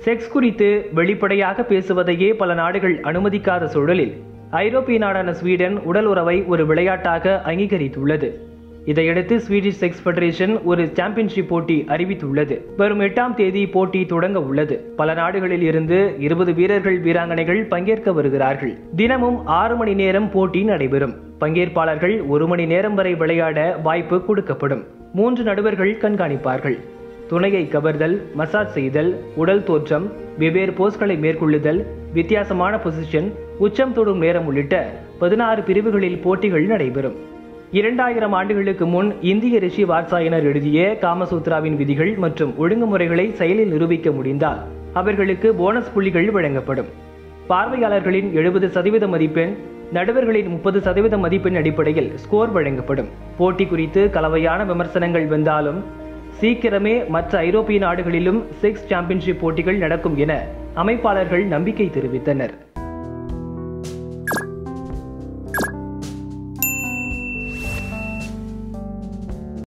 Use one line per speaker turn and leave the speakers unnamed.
sex குறித்து வெளிப்படையாக பேசுவதையே பல நாடுகள் அனுமதிக்காத சூழலில் ஐரோப்பிய நாடான ஸ்வீடன் உடல் உறவை ஒரு விளையாட்டாக அங்கீகரித்துள்ளது இதையடுத்து ஸ்வீடிஷ் செக்ஸ் ஃபெடரேஷன் ஒரு சாம்பியன்ஷிப் போட்டி அறிவித்துள்ளது வரும் எட்டாம் தேதி போட்டி தொடங்க உள்ளது பல நாடுகளில் இருந்து இருபது வீரர்கள் வீராங்கனைகள் பங்கேற்க வருகிறார்கள் தினமும் ஆறு மணி நேரம் போட்டி நடைபெறும் பங்கேற்பாளர்கள் ஒரு மணி நேரம் வரை விளையாட வாய்ப்பு கொடுக்கப்படும் மூன்று நடுவர்கள் கண்காணிப்பார்கள் துணையை கவர்தல் மசாஜ் செய்தல் உடல் தோற்றம் வெவ்வேறு போஸ்களை மேற்கொள்ளுதல் வித்தியாசமான பொசிஷன் உச்சம் தொடும் நேரம் உள்ளிட்ட பதினாறு பிரிவுகளில் போட்டிகள் நடைபெறும் இரண்டாயிரம் ஆண்டுகளுக்கு முன் இந்திய ரிஷி வாத்சாயனர் எழுதிய காமசூத்ராவின் விதிகள் மற்றும் ஒழுங்குமுறைகளை செயலில் நிரூபிக்க முடிந்தால் அவர்களுக்கு போனஸ் புள்ளிகள் வழங்கப்படும் பார்வையாளர்களின் எழுபது சதவீத மதிப்பெண் நடுவர்களின் முப்பது சதவீத மதிப்பெண் அடிப்படையில் ஸ்கோர் வழங்கப்படும் போட்டி குறித்து கலவையான விமர்சனங்கள் வந்தாலும் சீக்கிரமே மற்ற ஐரோப்பிய நாடுகளிலும் செக்ஸ் சாம்பியன்ஷிப் போட்டிகள் நடக்கும் என அமைப்பாளர்கள் நம்பிக்கை தெரிவித்தனர்